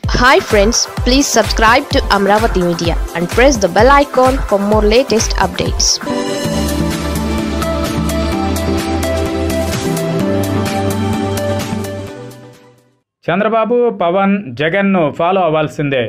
hi friends please subscribe to Amaravati media and press the bell icon for more latest updates Chandrababu Pawan జగన్ను follow అవ్వాల్సిందే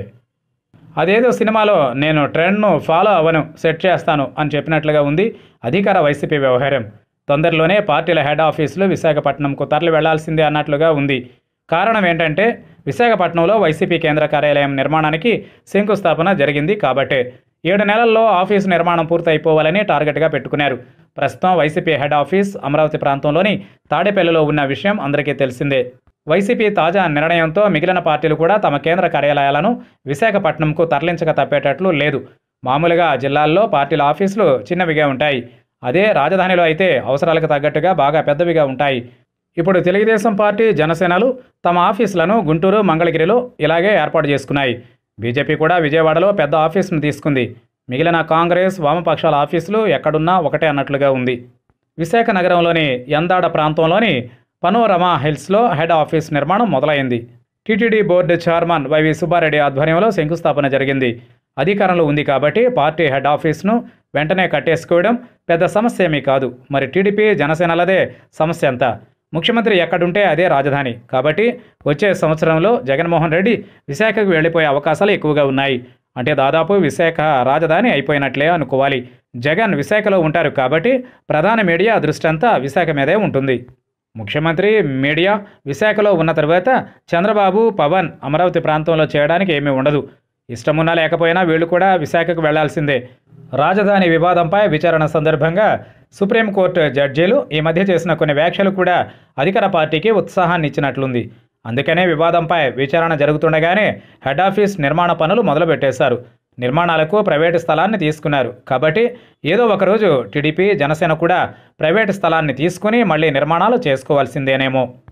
అదేదో సినిమాలో నేను ట్రెండ్ను follow అవ్వను సెట్ చేస్తాను అని చెప్పినట్లుగా ఉంది అధికార వైసీపీ వ్యవహారం తొందరలోనే పార్టీల హెడ్ ఆఫీసులు విశాఖపట్నంకు తరలి వెళ్లాల్సిందే అన్నట్లుగా ఉంది కారణం ఏంటంటే విశాఖపట్నంలో వైసీపీ కేంద్ర కార్యాలయం నిర్మాణానికి శంకుస్థాపన జరిగింది కాబట్టే ఏడు నెలల్లో ఆఫీసు నిర్మాణం పూర్తయిపోవాలని టార్గెట్గా పెట్టుకున్నారు ప్రస్తుతం వైసీపీ హెడ్ ఆఫీస్ అమరావతి ప్రాంతంలోని తాడేపల్లిలో ఉన్న విషయం అందరికీ తెలిసిందే వైసీపీ తాజా నిర్ణయంతో మిగిలిన పార్టీలు కూడా తమ కేంద్ర కార్యాలయాలను విశాఖపట్నంకు తరలించక తప్పేటట్లు లేదు మామూలుగా జిల్లాల్లో పార్టీల ఆఫీసులు చిన్నవిగా ఉంటాయి అదే రాజధానిలో అయితే అవసరాలకు తగ్గట్టుగా బాగా పెద్దవిగా ఉంటాయి ఇప్పుడు తెలుగుదేశం పార్టీ జనసేనలు తమ ఆఫీసులను గుంటూరు మంగళగిరిలో ఇలాగే ఏర్పాటు చేసుకున్నాయి బీజేపీ కూడా విజయవాడలో పెద్ద ఆఫీసును తీసుకుంది మిగిలిన కాంగ్రెస్ వామపక్షాల ఆఫీసులు ఎక్కడున్నా ఒకటే అన్నట్లుగా ఉంది విశాఖ నగరంలోని యందాడ ప్రాంతంలోని పనోరమా హిల్స్లో హెడ్ ఆఫీస్ నిర్మాణం మొదలైంది టీటీడీ బోర్డు చైర్మన్ వైవి సుబ్బారెడ్డి ఆధ్వర్యంలో శంకుస్థాపన జరిగింది అధికారంలో ఉంది కాబట్టి పార్టీ హెడ్ ఆఫీస్ను వెంటనే కట్టేసుకోవడం పెద్ద సమస్య ఏమీ కాదు మరి టీడీపీ జనసేనలదే సమస్య అంతా ముఖ్యమంత్రి ఎక్కడుంటే అదే రాజధాని కాబట్టి వచ్చే సంవత్సరంలో జగన్మోహన్ రెడ్డి విశాఖకు వెళ్ళిపోయే అవకాశాలు ఎక్కువగా ఉన్నాయి అంటే దాదాపు విశాఖ రాజధాని అయిపోయినట్లే అనుకోవాలి జగన్ విశాఖలో ఉంటారు కాబట్టి ప్రధాన మీడియా దృష్టంతా విశాఖ మీదే ఉంటుంది ముఖ్యమంత్రి మీడియా విశాఖలో ఉన్న తర్వాత చంద్రబాబు పవన్ అమరావతి ప్రాంతంలో చేయడానికి ఏమీ ఉండదు ఇష్టమున్నా లేకపోయినా వీళ్ళు కూడా విశాఖకు వెళ్లాల్సిందే రాజధాని వివాదంపై విచారణ సందర్భంగా సుప్రీంకోర్టు జడ్జీలు ఈ మధ్య చేసిన కొన్ని వ్యాఖ్యలు కూడా అధికార పార్టీకి ఉత్సాహాన్ని ఇచ్చినట్లుంది అందుకనే వివాదంపై విచారణ జరుగుతుండగానే హెడ్ ఆఫీస్ నిర్మాణ పనులు మొదలుపెట్టేశారు నిర్మాణాలకు ప్రైవేటు స్థలాన్ని తీసుకున్నారు కాబట్టి ఏదో ఒకరోజు టీడీపీ జనసేన కూడా ప్రైవేటు స్థలాన్ని తీసుకుని మళ్ళీ నిర్మాణాలు చేసుకోవాల్సిందేనేమో